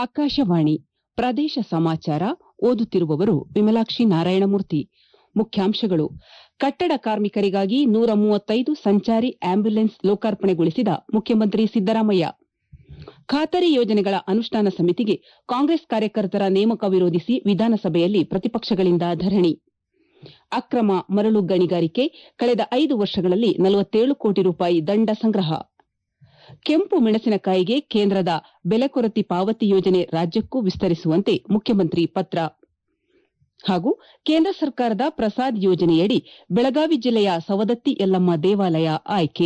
ಆಕಾಶವಾಣಿ ಪ್ರದೇಶ ಸಮಾಚಾರ ಓದುತ್ತಿರುವವರು ವಿಮಲಾಕ್ಷಿ ನಾರಾಯಣಮೂರ್ತಿ ಮುಖ್ಯಾಂಶಗಳು ಕಟ್ಟಡ ಕಾರ್ಮಿಕರಿಗಾಗಿ ನೂರ ಮೂವತ್ತೈದು ಸಂಚಾರಿ ಆಂಬ್ಯುಲೆನ್ಸ್ ಲೋಕಾರ್ಪಣೆಗೊಳಿಸಿದ ಮುಖ್ಯಮಂತ್ರಿ ಸಿದ್ದರಾಮಯ್ಯ ಖಾತರಿ ಯೋಜನೆಗಳ ಅನುಷ್ಠಾನ ಸಮಿತಿಗೆ ಕಾಂಗ್ರೆಸ್ ಕಾರ್ಯಕರ್ತರ ನೇಮಕ ವಿರೋಧಿಸಿ ವಿಧಾನಸಭೆಯಲ್ಲಿ ಪ್ರತಿಪಕ್ಷಗಳಿಂದ ಧರಣಿ ಅಕ್ರಮ ಮರಳು ಗಣಿಗಾರಿಕೆ ಕಳೆದ ಐದು ವರ್ಷಗಳಲ್ಲಿ ನಲವತ್ತೇಳು ಕೋಟಿ ರೂಪಾಯಿ ದಂಡ ಸಂಗ್ರಹ ಕೆಂಪು ಮೆಣಸಿನಕಾಯಿಗೆ ಕೇಂದ್ರದ ಬೆಲೆಕೊರತಿ ಪಾವತಿ ಯೋಜನೆ ರಾಜ್ಯಕ್ಕೂ ವಿಸ್ತರಿಸುವಂತೆ ಮುಖ್ಯಮಂತ್ರಿ ಪತ್ರ ಹಾಗೂ ಕೇಂದ್ರ ಸರ್ಕಾರದ ಪ್ರಸಾದ್ ಯೋಜನೆಯಡಿ ಬೆಳಗಾವಿ ಜಿಲ್ಲೆಯ ಸವದತ್ತಿ ಯಲ್ಲಮ್ಮ ದೇವಾಲಯ ಆಯ್ಕೆ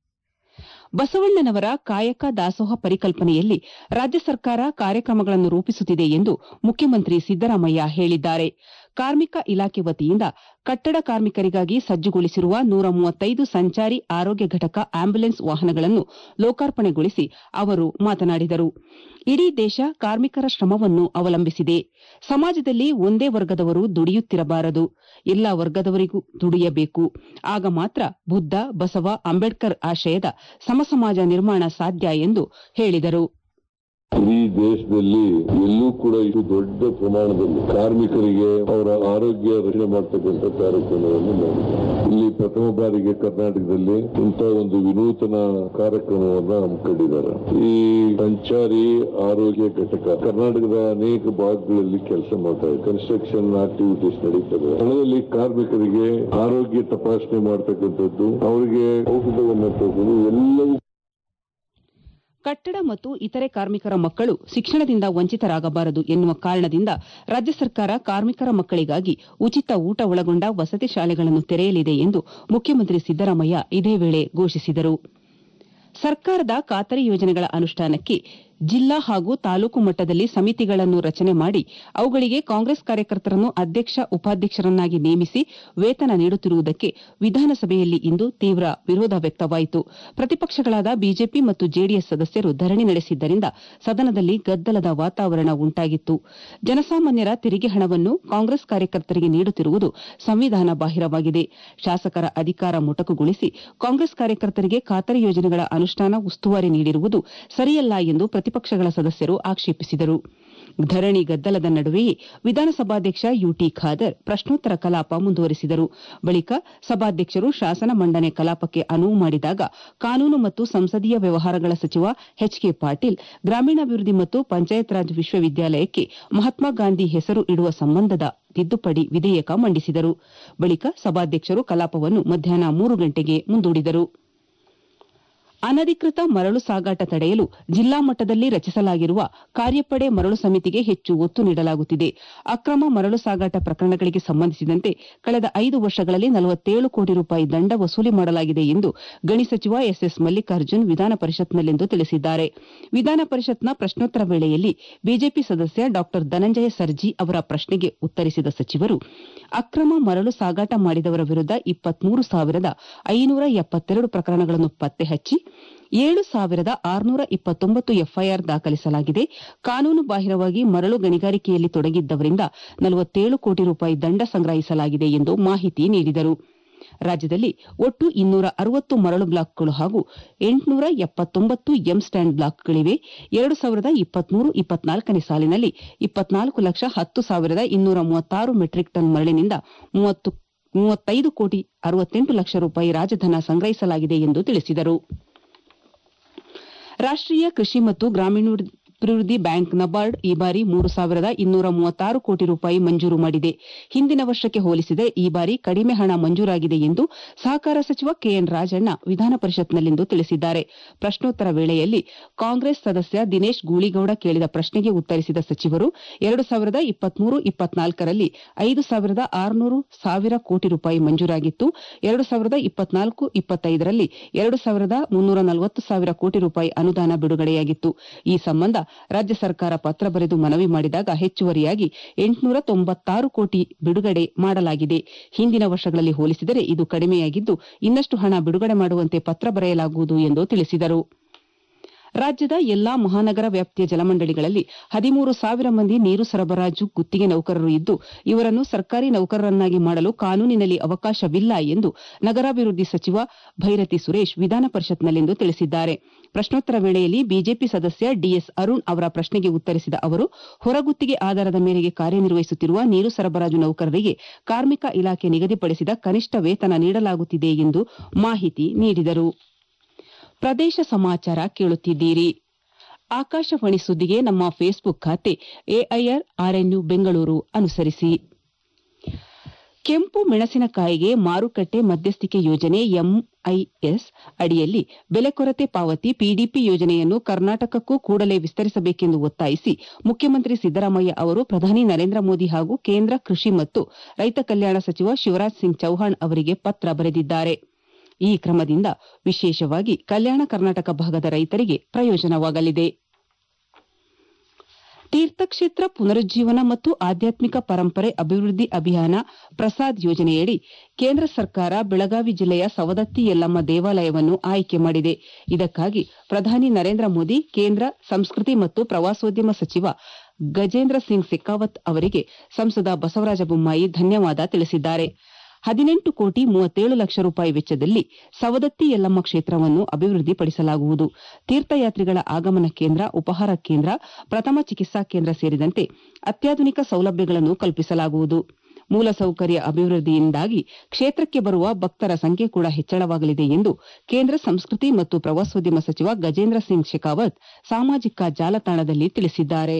ಬಸವಣ್ಣನವರ ಕಾಯಕ ದಾಸೋಹ ಪರಿಕಲ್ಪನೆಯಲ್ಲಿ ರಾಜ್ಯ ಸರ್ಕಾರ ಕಾರ್ಯಕ್ರಮಗಳನ್ನು ರೂಪಿಸುತ್ತಿದೆ ಎಂದು ಮುಖ್ಯಮಂತ್ರಿ ಸಿದ್ದರಾಮಯ್ಯ ಹೇಳಿದ್ದಾರೆ ಕಾರ್ಮಿಕ ಇಲಾಖೆ ವತಿಯಿಂದ ಕಟ್ಟಡ ಕಾರ್ಮಿಕರಿಗಾಗಿ ಸಜ್ಜುಗೊಳಿಸಿರುವ ನೂರ ಮೂವತ್ತೈದು ಸಂಚಾರಿ ಆರೋಗ್ಯ ಘಟಕ ಆಂಬ್ಯುಲೆನ್ಸ್ ವಾಹನಗಳನ್ನು ಲೋಕಾರ್ಪಣೆಗೊಳಿಸಿ ಅವರು ಮಾತನಾಡಿದರು ಇಡೀ ದೇಶ ಕಾರ್ಮಿಕರ ಶ್ರಮವನ್ನು ಅವಲಂಬಿಸಿದೆ ಸಮಾಜದಲ್ಲಿ ಒಂದೇ ವರ್ಗದವರು ದುಡಿಯುತ್ತಿರಬಾರದು ಎಲ್ಲಾ ವರ್ಗದವರಿಗೂ ದುಡಿಯಬೇಕು ಆಗ ಮಾತ್ರ ಬುದ್ದ ಬಸವ ಅಂಬೇಡ್ಕರ್ ಆಶಯದ ಸಮಸಮಾಜ ನಿರ್ಮಾಣ ಸಾಧ್ಯ ಎಂದು ಹೇಳಿದರು ಇಡೀ ದೇಶದಲ್ಲಿ ಎಲ್ಲೂ ಕೂಡ ಇದು ದೊಡ್ಡ ಪ್ರಮಾಣದಲ್ಲಿ ಕಾರ್ಮಿಕರಿಗೆ ಅವರ ಆರೋಗ್ಯ ರಕ್ಷಣೆ ಮಾಡತಕ್ಕಂಥ ಕಾರ್ಯಕ್ರಮವನ್ನು ಮಾಡಿದ್ದಾರೆ ಇಲ್ಲಿ ಪ್ರಥಮ ಬಾರಿಗೆ ಕರ್ನಾಟಕದಲ್ಲಿ ಇಂಥ ಒಂದು ವಿನೂತನ ಕಾರ್ಯಕ್ರಮವನ್ನ ಹಮ್ಮಿಕೊಂಡಿದ್ದಾರೆ ಈ ಸಂಚಾರಿ ಆರೋಗ್ಯ ಘಟಕ ಕರ್ನಾಟಕದ ಅನೇಕ ಭಾಗಗಳಲ್ಲಿ ಕೆಲಸ ಮಾಡ್ತಾ ಇದೆ ಕನ್ಸ್ಟ್ರಕ್ಷನ್ ಆಕ್ಟಿವಿಟೀಸ್ ನಡೀತದೆ ಸ್ಥಳದಲ್ಲಿ ಕಾರ್ಮಿಕರಿಗೆ ಆರೋಗ್ಯ ತಪಾಸಣೆ ಮಾಡತಕ್ಕಂಥದ್ದು ಅವರಿಗೆ ಔಷಧವನ್ನು ಕೊಡುವುದು ಎಲ್ಲವೂ ಕಟ್ಟಡ ಮತ್ತು ಇತರೆ ಕಾರ್ಮಿಕರ ಮಕ್ಕಳು ಶಿಕ್ಷಣದಿಂದ ವಂಚಿತರಾಗಬಾರದು ಎನ್ನುವ ಕಾರಣದಿಂದ ರಾಜ್ಯ ಸರ್ಕಾರ ಕಾರ್ಮಿಕರ ಮಕ್ಕಳಿಗಾಗಿ ಉಚಿತ ಊಟ ಒಳಗೊಂಡ ವಸತಿ ಶಾಲೆಗಳನ್ನು ತೆರೆಯಲಿದೆ ಎಂದು ಮುಖ್ಯಮಂತ್ರಿ ಸಿದ್ದರಾಮಯ್ಯ ಇದೇ ವೇಳೆ ಘೋಷಿಸಿದರು ಸರ್ಕಾರದ ಖಾತರಿ ಯೋಜನೆಗಳ ಅನುಷ್ಠಾನಕ್ಕೆ ಜಿಲ್ಲಾ ಹಾಗೂ ತಾಲೂಕು ಮಟ್ಟದಲ್ಲಿ ಸಮಿತಿಗಳನ್ನು ರಚನೆ ಮಾಡಿ ಅವುಗಳಿಗೆ ಕಾಂಗ್ರೆಸ್ ಕಾರ್ಯಕರ್ತರನ್ನು ಅಧ್ಯಕ್ಷ ಉಪಾಧ್ಯಕ್ಷರನ್ನಾಗಿ ನೇಮಿಸಿ ವೇತನ ನೀಡುತ್ತಿರುವುದಕ್ಕೆ ವಿಧಾನಸಭೆಯಲ್ಲಿ ಇಂದು ತೀವ್ರ ವಿರೋಧ ವ್ಯಕ್ತವಾಯಿತು ಪ್ರತಿಪಕ್ಷಗಳಾದ ಬಿಜೆಪಿ ಮತ್ತು ಜೆಡಿಎಸ್ ಸದಸ್ಯರು ಧರಣಿ ನಡೆಸಿದ್ದರಿಂದ ಸದನದಲ್ಲಿ ಗದ್ದಲದ ವಾತಾವರಣ ಉಂಟಾಗಿತ್ತು ಜನಸಾಮಾನ್ಯರ ತೆರಿಗೆ ಹಣವನ್ನು ಕಾಂಗ್ರೆಸ್ ಕಾರ್ಯಕರ್ತರಿಗೆ ನೀಡುತ್ತಿರುವುದು ಸಂವಿಧಾನ ಬಾಹಿರವಾಗಿದೆ ಶಾಸಕರ ಅಧಿಕಾರ ಮೊಟಕುಗೊಳಿಸಿ ಕಾಂಗ್ರೆಸ್ ಕಾರ್ಯಕರ್ತರಿಗೆ ಖಾತರಿ ಯೋಜನೆಗಳ ಅನುಷ್ಠಾನ ಉಸ್ತುವಾರಿ ನೀಡಿರುವುದು ಸರಿಯಲ್ಲ ಎಂದು ಪ್ರತಿಪಕ್ಷಗಳ ಸದಸ್ಯರು ಆಕ್ಷೇಪಿಸಿದರು ಧರಣಿ ಗದ್ದಲದ ನಡುವೆಯೇ ವಿಧಾನಸಭಾಧ್ಯಕ್ಷ ಯುಟಿ ಖಾದರ್ ಪ್ರಶ್ನೋತ್ತರ ಕಲಾಪ ಮುಂದುವರೆಸಿದರು ಬಳಿಕ ಸಭಾಧ್ಯಕ್ಷರು ಶಾಸನ ಮಂಡನೆ ಕಲಾಪಕ್ಕೆ ಅನುವು ಮಾಡಿದಾಗ ಕಾನೂನು ಮತ್ತು ಸಂಸದೀಯ ವ್ಯವಹಾರಗಳ ಸಚಿವ ಎಚ್ ಕೆ ಪಾಟೀಲ್ ಗ್ರಾಮೀಣಾಭಿವೃದ್ಧಿ ಮತ್ತು ಪಂಚಾಯತ್ ರಾಜ್ ವಿಶ್ವವಿದ್ಯಾಲಯಕ್ಕೆ ಮಹಾತ್ಮ ಗಾಂಧಿ ಹೆಸರು ಇಡುವ ಸಂಬಂಧದ ತಿದ್ದುಪಡಿ ವಿಧೇಯಕ ಮಂಡಿಸಿದರು ಬಳಿಕ ಸಭಾಧ್ಯಕ್ಷರು ಕಲಾಪವನ್ನು ಮಧ್ಯಾಹ್ನ ಮೂರು ಗಂಟೆಗೆ ಮುಂದೂಡಿದರು ಅನಧಿಕೃತ ಮರಳು ಸಾಗಾಟ ತಡೆಯಲು ಜಿಲ್ಲಾ ಮಟ್ಟದಲ್ಲಿ ರಚಿಸಲಾಗಿರುವ ಕಾರ್ಯಪಡೆ ಮರಳು ಸಮಿತಿಗೆ ಹೆಚ್ಚು ಒತ್ತು ನೀಡಲಾಗುತ್ತಿದೆ ಅಕ್ರಮ ಮರಳು ಸಾಗಾಟ ಪ್ರಕರಣಗಳಿಗೆ ಸಂಬಂಧಿಸಿದಂತೆ ಕಳೆದ ಐದು ವರ್ಷಗಳಲ್ಲಿ ನಲವತ್ತೇಳು ಕೋಟಿ ರೂಪಾಯಿ ದಂಡ ವಸೂಲಿ ಮಾಡಲಾಗಿದೆ ಎಂದು ಗಣಿ ಸಚಿವ ಎಸ್ಎಸ್ ಮಲ್ಲಿಕಾರ್ಜುನ್ ವಿಧಾನ ಪರಿಷತ್ನಲ್ಲಿಂದು ತಿಳಿಸಿದ್ದಾರೆ ವಿಧಾನ ಪರಿಷತ್ನ ಪ್ರಶ್ನೋತ್ತರ ವೇಳೆಯಲ್ಲಿ ಬಿಜೆಪಿ ಸದಸ್ಯ ಡಾ ಧನಂಜಯ ಸರ್ಜಿ ಅವರ ಪ್ರಶ್ನೆಗೆ ಉತ್ತರಿಸಿದ ಸಚಿವರು ಅಕ್ರಮ ಮರಳು ಸಾಗಾಟ ಮಾಡಿದವರ ವಿರುದ್ದ ಇಪ್ಪತ್ಮೂರು ಸಾವಿರದ ಐನೂರ ಎಪ್ಪತ್ತೆರಡು ಪ್ರಕರಣಗಳನ್ನು ಪತ್ತೆ ಹಚ್ಚಿ ಏಳು ಸಾವಿರದ ಆರುನೂರ ಇಪ್ಪತ್ತೊಂಬತ್ತು ಎಫ್ಐಆರ್ ದಾಖಲಿಸಲಾಗಿದೆ ಕಾನೂನು ಬಾಹಿರವಾಗಿ ಮರಳು ಗಣಿಗಾರಿಕೆಯಲ್ಲಿ ತೊಡಗಿದ್ದವರಿಂದ ನಲವತ್ತೇಳು ಕೋಟಿ ರೂಪಾಯಿ ದಂಡ ಸಂಗ್ರಹಿಸಲಾಗಿದೆ ಎಂದು ಮಾಹಿತಿ ನೀಡಿದರು ರಾಜ್ಯದಲ್ಲಿ ಒಟ್ಟು ಇನ್ನೂರ ಅರವತ್ತು ಮರಳು ಬ್ಲಾಕ್ಗಳು ಹಾಗೂ ಎಂಟುನೂರ ಎಪ್ಪತ್ತೊಂಬತ್ತು ಎಂ ಸ್ಟ್ಯಾಂಡ್ ಬ್ಲಾಕ್ಗಳಿವೆ ಎರಡು ಸಾವಿರದ ಇಪ್ಪತ್ಮೂರು ಇಪ್ಪತ್ನಾಲ್ಕನೇ ಸಾಲಿನಲ್ಲಿ ಇಪ್ಪತ್ನಾಲ್ಕು ಲಕ್ಷ ಹತ್ತು ಸಾವಿರದ ಇನ್ನೂರ ಮೂವತ್ತಾರು ಮೆಟ್ರಿಕ್ ಟನ್ ಮರಳಿನಿಂದ ಮೂವತ್ತೈದು ಕೋಟಿ ಅರವತ್ತೆಂಟು ಲಕ್ಷ ರೂಪಾಯಿ ರಾಜಧನ ಸಂಗ್ರಹಿಸಲಾಗಿದೆ ಎಂದು ತಿಳಿಸಿದರು ರಾಷ್ಟೀಯ ಕೃಷಿ ಮತ್ತು ಗ್ರಾಮೀಣಾಭಿವೃದ್ಧಿ ಬ್ಯಾಂಕ್ ನಬಾರ್ಡ್ ಈ ಬಾರಿ ಮೂರು ಸಾವಿರದ ಇನ್ನೂರ ಮೂವತ್ತಾರು ಕೋಟಿ ರೂಪಾಯಿ ಮಂಜೂರು ಮಾಡಿದೆ ಹಿಂದಿನ ವರ್ಷಕ್ಕೆ ಹೋಲಿಸಿದರೆ ಈ ಬಾರಿ ಕಡಿಮೆ ಹಣ ಮಂಜೂರಾಗಿದೆ ಎಂದು ಸಹಕಾರ ಸಚಿವ ಕೆಎನ್ ರಾಜಣ್ಣ ವಿಧಾನ ಪರಿಷತ್ನಲ್ಲಿಂದು ತಿಳಿಸಿದ್ದಾರೆ ಪ್ರಶ್ನೋತ್ತರ ವೇಳೆಯಲ್ಲಿ ಕಾಂಗ್ರೆಸ್ ಸದಸ್ಯ ದಿನೇಶ್ ಗೂಳಿಗೌಡ ಕೇಳಿದ ಪ್ರಶ್ನೆಗೆ ಉತ್ತರಿಸಿದ ಸಚಿವರು ಎರಡು ಸಾವಿರದ ಇಪ್ಪತ್ಮೂರು ಇಪ್ಪತ್ನಾಲ್ಕರಲ್ಲಿ ಐದು ಸಾವಿರದ ಆರುನೂರು ಸಾವಿರ ಕೋಟಿ ರೂಪಾಯಿ ಮಂಜೂರಾಗಿತ್ತು ಎರಡು ಸಾವಿರದ ಇಪ್ಪತ್ನಾಲ್ಕು ಇಪ್ಪತ್ತೈದರಲ್ಲಿ ಎರಡು ಸಾವಿರದ ಮುನ್ನೂರ ನಲವತ್ತು ಸಾವಿರ ಕೋಟಿ ರೂಪಾಯಿ ಅನುದಾನ ಬಿಡುಗಡೆಯಾಗಿತ್ತು ಈ ಸಂಬಂಧ ರಾಜ್ಯ ಸರ್ಕಾರ ಪತ್ರ ಬರೆದು ಮನವಿ ಮಾಡಿದಾಗ ಹೆಚ್ಚುವರಿಯಾಗಿ ಎಂಟುನೂರ ತೊಂಬತ್ತಾರು ಕೋಟಿ ಬಿಡುಗಡೆ ಮಾಡಲಾಗಿದೆ ಹಿಂದಿನ ವರ್ಷಗಳಲ್ಲಿ ಹೋಲಿಸಿದರೆ ಇದು ಕಡಿಮೆಯಾಗಿದ್ದು ಇನ್ನಷ್ಟು ಹಣ ಬಿಡುಗಡೆ ಮಾಡುವಂತೆ ಪತ್ರ ಬರೆಯಲಾಗುವುದು ಎಂದು ತಿಳಿಸಿದರು ರಾಜ್ಯದ ಎಲ್ಲಾ ಮಹಾನಗರ ವ್ಯಾಪ್ತಿಯ ಜಲಮಂಡಳಿಗಳಲ್ಲಿ ಹದಿಮೂರು ಸಾವಿರ ಮಂದಿ ನೀರು ಸರಬರಾಜು ಗುತ್ತಿಗೆ ನೌಕರರು ಇದ್ದು ಇವರನ್ನು ಸರ್ಕಾರಿ ನೌಕರರನ್ನಾಗಿ ಮಾಡಲು ಕಾನೂನಿನಲ್ಲಿ ಅವಕಾಶವಿಲ್ಲ ಎಂದು ನಗರಾಭಿವೃದ್ಧಿ ಸಚಿವ ಭೈರತಿ ಸುರೇಶ್ ವಿಧಾನ ಪರಿಷತ್ನಲ್ಲಿಂದು ತಿಳಿಸಿದ್ದಾರೆ ಪ್ರಶ್ನೋತ್ತರ ವೇಳೆಯಲ್ಲಿ ಬಿಜೆಪಿ ಸದಸ್ಯ ಡಿಎಸ್ ಅರುಣ್ ಅವರ ಪ್ರಶ್ನೆಗೆ ಉತ್ತರಿಸಿದ ಅವರು ಹೊರಗುತ್ತಿಗೆ ಆಧಾರದ ಮೇರೆಗೆ ಕಾರ್ಯನಿರ್ವಹಿಸುತ್ತಿರುವ ನೀರು ಸರಬರಾಜು ನೌಕರರಿಗೆ ಕಾರ್ಮಿಕ ಇಲಾಖೆ ನಿಗದಿಪಡಿಸಿದ ಕನಿಷ್ಠ ವೇತನ ನೀಡಲಾಗುತ್ತಿದೆ ಎಂದು ಮಾಹಿತಿ ನೀಡಿದರು ಪ್ರದೇಶ ಸಮಾಚಾರ ಕೇಳುತ್ತಿದ್ದೀರಿ ಆಕಾಶವಾಣಿ ಸುದ್ದಿಗೆ ನಮ್ಮ ಫೇಸ್ಬುಕ್ ಖಾತೆ ಎಐಆರ್ ಆರ್ಎನ್ಯು ಬೆಂಗಳೂರು ಅನುಸರಿಸಿ ಕೆಂಪು ಮೆಣಸಿನಕಾಯಿಗೆ ಮಾರುಕಟ್ಟೆ ಮಧ್ಯಸ್ಥಿಕೆ ಯೋಜನೆ ಎಂಐಎಸ್ ಅಡಿಯಲ್ಲಿ ಬೆಲೆ ಕೊರತೆ ಪಾವತಿ ಪಿಡಿಪಿ ಯೋಜನೆಯನ್ನು ಕರ್ನಾಟಕಕ್ಕೂ ಕೂಡಲೇ ವಿಸ್ತರಿಸಬೇಕೆಂದು ಒತ್ತಾಯಿಸಿ ಮುಖ್ಯಮಂತ್ರಿ ಸಿದ್ದರಾಮಯ್ಯ ಅವರು ಪ್ರಧಾನಿ ನರೇಂದ್ರ ಮೋದಿ ಹಾಗೂ ಕೇಂದ್ರ ಕೃಷಿ ಮತ್ತು ರೈತ ಕಲ್ಯಾಣ ಸಚಿವ ಶಿವರಾಜ್ ಸಿಂಗ್ ಚೌಹಾಣ್ ಅವರಿಗೆ ಪತ್ರ ಬರೆದಿದ್ದಾರೆ ಈ ಕ್ರಮದಿಂದ ವಿಶೇಷವಾಗಿ ಕಲ್ಯಾಣ ಕರ್ನಾಟಕ ಭಾಗದ ರೈತರಿಗೆ ಪ್ರಯೋಜನವಾಗಲಿದೆ ತೀರ್ಥಕ್ಷೇತ್ರ ಪುನರುಜ್ಜೀವನ ಮತ್ತು ಆಧ್ಯಾತ್ಮಿಕ ಪರಂಪರೆ ಅಭಿವೃದ್ಧಿ ಅಭಿಯಾನ ಪ್ರಸಾದ್ ಯೋಜನೆಯಡಿ ಕೇಂದ್ರ ಸರ್ಕಾರ ಬೆಳಗಾವಿ ಜಿಲ್ಲೆಯ ಸವದತ್ತಿ ಯಲ್ಲಮ್ಮ ದೇವಾಲಯವನ್ನು ಆಯ್ಕೆ ಮಾಡಿದೆ ಇದಕ್ಕಾಗಿ ಪ್ರಧಾನಿ ನರೇಂದ್ರ ಮೋದಿ ಕೇಂದ್ರ ಸಂಸ್ಕೃತಿ ಮತ್ತು ಪ್ರವಾಸೋದ್ಯಮ ಸಚಿವ ಗಜೇಂದ್ರ ಸಿಂಗ್ ಶೆಖಾವತ್ ಅವರಿಗೆ ಸಂಸದ ಬಸವರಾಜ ಬೊಮ್ಮಾಯಿ ಧನ್ಯವಾದ ತಿಳಿಸಿದ್ದಾರೆ ಹದಿನೆಂಟು ಕೋಟಿ ಮೂವತ್ತೇಳು ಲಕ್ಷ ರೂಪಾಯಿ ವೆಚ್ಚದಲ್ಲಿ ಸವದತ್ತಿ ಯಲ್ಲಮ್ಮ ಕ್ಷೇತ್ರವನ್ನು ಅಭಿವೃದ್ಧಿಪಡಿಸಲಾಗುವುದು ತೀರ್ಥಯಾತ್ರಿಗಳ ಆಗಮನ ಕೇಂದ್ರ ಉಪಹಾರ ಕೇಂದ್ರ ಪ್ರಥಮ ಚಿಕಿತ್ಸಾ ಕೇಂದ್ರ ಸೇರಿದಂತೆ ಅತ್ಯಾಧುನಿಕ ಸೌಲಭ್ಯಗಳನ್ನು ಕಲ್ಪಿಸಲಾಗುವುದು ಮೂಲಸೌಕರ್ಯ ಅಭಿವೃದ್ಧಿಯಿಂದಾಗಿ ಕ್ಷೇತ್ರಕ್ಕೆ ಬರುವ ಭಕ್ತರ ಸಂಖ್ಯೆ ಕೂಡ ಹೆಚ್ಚಳವಾಗಲಿದೆ ಎಂದು ಕೇಂದ್ರ ಸಂಸ್ಕೃತಿ ಮತ್ತು ಪ್ರವಾಸೋದ್ಯಮ ಸಚಿವ ಗಜೇಂದ್ರ ಸಿಂಗ್ ಶೆಖಾವತ್ ಸಾಮಾಜಿಕ ಜಾಲತಾಣದಲ್ಲಿ ತಿಳಿಸಿದ್ದಾರೆ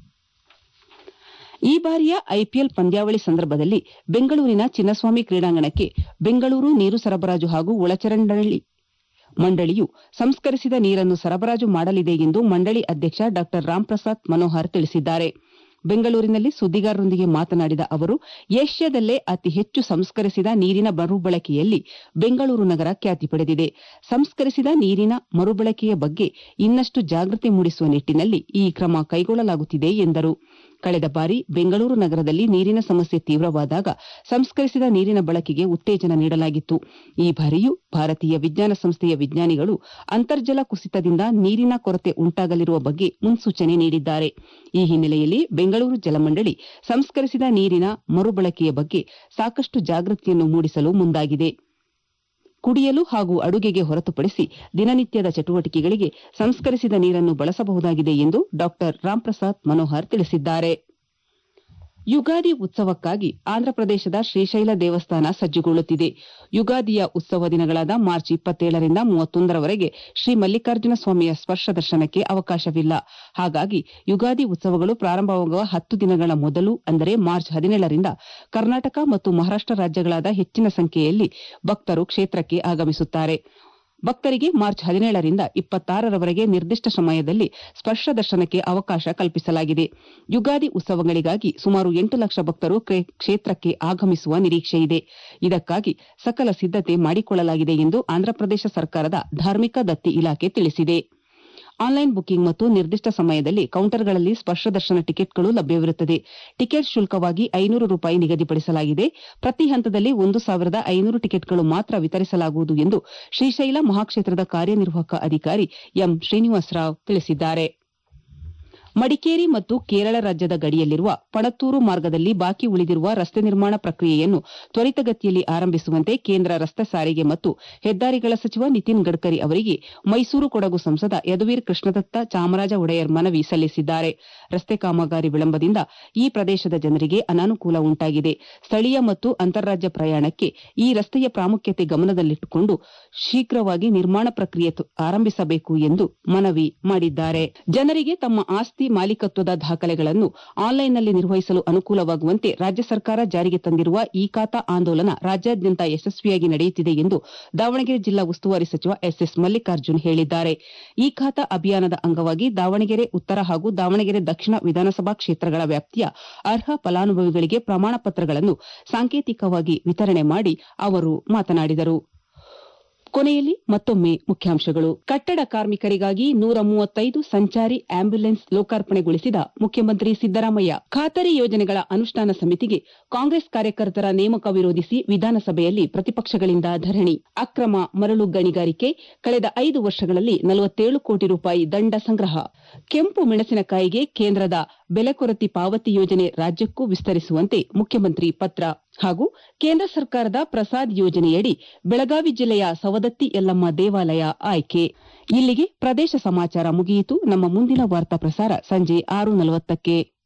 ಈ ಬಾರಿಯ ಐಪಿಎಲ್ ಪಂದ್ಯಾವಳಿ ಸಂದರ್ಭದಲ್ಲಿ ಬೆಂಗಳೂರಿನ ಚಿನ್ನಸ್ವಾಮಿ ಕ್ರೀಡಾಂಗಣಕ್ಕೆ ಬೆಂಗಳೂರು ನೀರು ಸರಬರಾಜು ಹಾಗೂ ಒಳಚರಂಡಿ ಮಂಡಳಿಯು ಸಂಸ್ಕರಿಸಿದ ನೀರನ್ನು ಸರಬರಾಜು ಮಾಡಲಿದೆ ಎಂದು ಮಂಡಳಿ ಅಧ್ಯಕ್ಷ ಡಾ ರಾಮ್ಪ್ರಸಾದ್ ಮನೋಹರ್ ತಿಳಿಸಿದ್ದಾರೆ ಬೆಂಗಳೂರಿನಲ್ಲಿ ಸುದ್ದಿಗಾರರೊಂದಿಗೆ ಮಾತನಾಡಿದ ಅವರು ಏಷ್ಯಾದಲ್ಲೇ ಅತಿ ಹೆಚ್ಚು ಸಂಸ್ಕರಿಸಿದ ನೀರಿನ ಮರುಬಳಕೆಯಲ್ಲಿ ಬೆಂಗಳೂರು ನಗರ ಖ್ಯಾತಿ ಪಡೆದಿದೆ ಸಂಸ್ಕರಿಸಿದ ನೀರಿನ ಮರುಬಳಕೆಯ ಬಗ್ಗೆ ಇನ್ನಷ್ಟು ಜಾಗೃತಿ ಮೂಡಿಸುವ ನಿಟ್ಟಿನಲ್ಲಿ ಈ ಕ್ರಮ ಕೈಗೊಳ್ಳಲಾಗುತ್ತಿದೆ ಎಂದರು ಕಳೆದ ಬಾರಿ ಬೆಂಗಳೂರು ನಗರದಲ್ಲಿ ನೀರಿನ ಸಮಸ್ಯೆ ತೀವ್ರವಾದಾಗ ಸಂಸ್ಕರಿಸಿದ ನೀರಿನ ಬಳಕೆಗೆ ಉತ್ತೇಜನ ನೀಡಲಾಗಿತ್ತು ಈ ಬಾರಿಯೂ ಭಾರತೀಯ ವಿಜ್ಞಾನ ಸಂಸ್ಥೆಯ ವಿಜ್ಞಾನಿಗಳು ಅಂತರ್ಜಲ ಕುಸಿತದಿಂದ ನೀರಿನ ಕೊರತೆ ಉಂಟಾಗಲಿರುವ ಬಗ್ಗೆ ಮುನ್ಸೂಚನೆ ನೀಡಿದ್ದಾರೆ ಈ ಹಿನ್ನೆಲೆಯಲ್ಲಿ ಬೆಂಗಳೂರು ಜಲಮಂಡಳಿ ಸಂಸ್ಕರಿಸಿದ ನೀರಿನ ಮರುಬಳಕೆಯ ಬಗ್ಗೆ ಸಾಕಷ್ಟು ಜಾಗೃತಿಯನ್ನು ಮೂಡಿಸಲು ಮುಂದಾಗಿದೆ ಕುಡಿಯಲು ಹಾಗೂ ಅಡುಗೆಗೆ ಹೊರತುಪಡಿಸಿ ದಿನನಿತ್ಯದ ಚಟುವಟಿಕೆಗಳಿಗೆ ಸಂಸ್ಕರಿಸಿದ ನೀರನ್ನು ಬಳಸಬಹುದಾಗಿದೆ ಎಂದು ಡಾ ರಾಮ್ಪ್ರಸಾದ್ ಮನೋಹರ್ ತಿಳಿಸಿದ್ದಾರೆ ಯುಗಾದಿ ಉತ್ಸವಕ್ಕಾಗಿ ಆಂಧ್ರಪ್ರದೇಶದ ಶ್ರೀಶೈಲ ದೇವಸ್ಥಾನ ಸಜ್ಜುಗೊಳ್ಳುತ್ತಿದೆ ಯುಗಾದಿಯ ಉತ್ಸವ ದಿನಗಳಾದ ಮಾರ್ಚ್ ಇಪ್ಪತ್ತೇಳರಿಂದ ಮೂವತ್ತೊಂದರವರೆಗೆ ಶ್ರೀ ಮಲ್ಲಿಕಾರ್ಜುನ ಸ್ವಾಮಿಯ ಸ್ಪರ್ಶ ದರ್ಶನಕ್ಕೆ ಅವಕಾಶವಿಲ್ಲ ಹಾಗಾಗಿ ಯುಗಾದಿ ಉತ್ಸವಗಳು ಪ್ರಾರಂಭವಾಗುವ ಹತ್ತು ದಿನಗಳ ಮೊದಲು ಅಂದರೆ ಮಾರ್ಚ್ ಹದಿನೇಳರಿಂದ ಕರ್ನಾಟಕ ಮತ್ತು ಮಹಾರಾಷ್ಟ ರಾಜ್ಯಗಳಾದ ಹೆಚ್ಚಿನ ಸಂಖ್ಯೆಯಲ್ಲಿ ಭಕ್ತರು ಕ್ಷೇತ್ರಕ್ಕೆ ಆಗಮಿಸುತ್ತಾರೆ ಭಕ್ತರಿಗೆ ಮಾರ್ಚ್ ಹದಿನೇಳರಿಂದ ಇಪ್ಪತ್ತಾರರವರೆಗೆ ನಿರ್ದಿಷ್ಟ ಸಮಯದಲ್ಲಿ ಸ್ಪರ್ಶ ದರ್ಶನಕ್ಕೆ ಅವಕಾಶ ಕಲ್ಪಿಸಲಾಗಿದೆ ಯುಗಾದಿ ಉತ್ಸವಗಳಿಗಾಗಿ ಸುಮಾರು ಎಂಟು ಲಕ್ಷ ಭಕ್ತರು ಕ್ಷೇತ್ರಕ್ಕೆ ಆಗಮಿಸುವ ನಿರೀಕ್ಷೆಯಿದೆ ಇದಕ್ಕಾಗಿ ಸಕಲ ಸಿದ್ದತೆ ಮಾಡಿಕೊಳ್ಳಲಾಗಿದೆ ಎಂದು ಆಂಧ್ರಪ್ರದೇಶ ಸರ್ಕಾರದ ಧಾರ್ಮಿಕ ದತ್ತಿ ಇಲಾಖೆ ತಿಳಿಸಿದೆ ಆನ್ಲೈನ್ ಬುಕಿಂಗ್ ಮತ್ತು ನಿರ್ದಿಷ್ಟ ಸಮಯದಲ್ಲಿ ಕೌಂಟರ್ಗಳಲ್ಲಿ ಸ್ಪರ್ಶ ದರ್ಶನ ಟಿಕೆಟ್ಗಳು ಲಭ್ಯವಿರುತ್ತದೆ ಟಿಕೆಟ್ ಶುಲ್ಕವಾಗಿ ಐನೂರು ರೂಪಾಯಿ ನಿಗದಿಪಡಿಸಲಾಗಿದೆ ಪ್ರತಿ ಹಂತದಲ್ಲಿ ಒಂದು ಸಾವಿರದ ಐನೂರು ಟಿಕೆಟ್ಗಳು ಮಾತ್ರ ವಿತರಿಸಲಾಗುವುದು ಎಂದು ಶ್ರೀಶೈಲ ಮಹಾಕ್ಷೇತ್ರದ ಕಾರ್ಯನಿರ್ವಾಹಕ ಅಧಿಕಾರಿ ಎಂ ಶ್ರೀನಿವಾಸರಾವ್ ತಿಳಿಸಿದ್ದಾರೆ ಮಡಿಕೇರಿ ಮತ್ತು ಕೇರಳ ರಾಜ್ಯದ ಗಡಿಯಲ್ಲಿರುವ ಪಣತ್ತೂರು ಮಾರ್ಗದಲ್ಲಿ ಬಾಕಿ ಉಳಿದಿರುವ ರಸ್ತೆ ನಿರ್ಮಾಣ ಪ್ರಕ್ರಿಯೆಯನ್ನು ತ್ವರಿತಗತಿಯಲ್ಲಿ ಆರಂಭಿಸುವಂತೆ ಕೇಂದ್ರ ರಸ್ತೆ ಸಾರಿಗೆ ಮತ್ತು ಹೆದ್ದಾರಿಗಳ ಸಚಿವ ನಿತಿನ್ ಗಡ್ಕರಿ ಅವರಿಗೆ ಮೈಸೂರು ಕೊಡಗು ಸಂಸದ ಯದುವೀರ್ ಕೃಷ್ಣದತ್ತ ಚಾಮರಾಜ ಒಡೆಯರ್ ಮನವಿ ಸಲ್ಲಿಸಿದ್ದಾರೆ ರಸ್ತೆ ಕಾಮಗಾರಿ ವಿಳಂಬದಿಂದ ಈ ಪ್ರದೇಶದ ಜನರಿಗೆ ಅನಾನುಕೂಲ ಉಂಟಾಗಿದೆ ಸ್ಥಳೀಯ ಮತ್ತು ಅಂತಾರಾಜ್ಯ ಪ್ರಯಾಣಕ್ಕೆ ಈ ರಸ್ತೆಯ ಪ್ರಾಮುಖ್ಯತೆ ಗಮನದಲ್ಲಿಟ್ಟುಕೊಂಡು ಶೀಘ್ರವಾಗಿ ನಿರ್ಮಾಣ ಪ್ರಕ್ರಿಯೆ ಆರಂಭಿಸಬೇಕು ಎಂದು ಮನವಿ ಮಾಡಿದ್ದಾರೆ ಜನರಿಗೆ ತಮ್ಮ ಆಸ್ತಿ ಮಾಲೀಕತ್ವದ ದಾಖಲೆಗಳನ್ನು ಆನ್ಲೈನ್ನಲ್ಲಿ ನಿರ್ವಹಿಸಲು ಅನುಕೂಲವಾಗುವಂತೆ ರಾಜ್ಯ ಸರ್ಕಾರ ಜಾರಿಗೆ ತಂದಿರುವ ಇ ಖಾತಾ ಆಂದೋಲನ ರಾಜ್ಯಾದ್ಯಂತ ಯಶಸ್ವಿಯಾಗಿ ನಡೆಯುತ್ತಿದೆ ಎಂದು ದಾವಣಗೆರೆ ಜಿಲ್ಲಾ ಉಸ್ತುವಾರಿ ಸಚಿವ ಎಸ್ಎಸ್ ಮಲ್ಲಿಕಾರ್ಜುನ್ ಹೇಳಿದ್ದಾರೆ ಇ ಖಾತಾ ಅಭಿಯಾನದ ಅಂಗವಾಗಿ ದಾವಣಗೆರೆ ಉತ್ತರ ಹಾಗೂ ದಾವಣಗೆರೆ ದಕ್ಷಿಣ ವಿಧಾನಸಭಾ ಕ್ಷೇತ್ರಗಳ ವ್ಯಾಪ್ತಿಯ ಅರ್ಹ ಫಲಾನುಭವಿಗಳಿಗೆ ಪ್ರಮಾಣ ಪತ್ರಗಳನ್ನು ಸಾಂಕೇತಿಕವಾಗಿ ವಿತರಣೆ ಮಾಡಿ ಅವರು ಮಾತನಾಡಿದರು ಕೊನೆಯಲ್ಲಿ ಮತ್ತೊಮ್ಮೆ ಮುಖ್ಯಾಂಶಗಳು ಕಟ್ಟಡ ಕಾರ್ಮಿಕರಿಗಾಗಿ ನೂರ ಮೂವತ್ತೈದು ಸಂಚಾರಿ ಆಂಬ್ಯುಲೆನ್ಸ್ ಲೋಕಾರ್ಪಣೆಗೊಳಿಸಿದ ಮುಖ್ಯಮಂತ್ರಿ ಸಿದ್ದರಾಮಯ್ಯ ಖಾತರಿ ಯೋಜನೆಗಳ ಅನುಷ್ಠಾನ ಸಮಿತಿಗೆ ಕಾಂಗ್ರೆಸ್ ಕಾರ್ಯಕರ್ತರ ನೇಮಕ ವಿರೋಧಿಸಿ ವಿಧಾನಸಭೆಯಲ್ಲಿ ಪ್ರತಿಪಕ್ಷಗಳಿಂದ ಧರಣಿ ಅಕ್ರಮ ಮರಳು ಗಣಿಗಾರಿಕೆ ಕಳೆದ ಐದು ವರ್ಷಗಳಲ್ಲಿ ನಲವತ್ತೇಳು ಕೋಟಿ ರೂಪಾಯಿ ದಂಡ ಸಂಗ್ರಹ ಕೆಂಪು ಮೆಣಸಿನಕಾಯಿಗೆ ಕೇಂದ್ರದ ಬೆಲೆಕೊರತಿ ಪಾವತಿ ಯೋಜನೆ ರಾಜ್ಯಕ್ಕೂ ವಿಸ್ತರಿಸುವಂತೆ ಮುಖ್ಯಮಂತ್ರಿ ಪತ್ರ ಹಾಗೂ ಕೇಂದ್ರ ಸರ್ಕಾರದ ಪ್ರಸಾದ್ ಯೋಜನೆಯಡಿ ಬೆಳಗಾವಿ ಜಿಲ್ಲೆಯ ಸವದತ್ತಿ ಯಲ್ಲಮ್ಮ ದೇವಾಲಯ ಆಯ್ಕೆ ಇಲ್ಲಿಗೆ ಪ್ರದೇಶ ಸಮಾಚಾರ ಮುಗಿಯಿತು ನಮ್ಮ ಮುಂದಿನ ವಾರ್ತಾ ಪ್ರಸಾರ ಸಂಜೆ ಆರು ನಲವತ್ತಕ್ಕೆ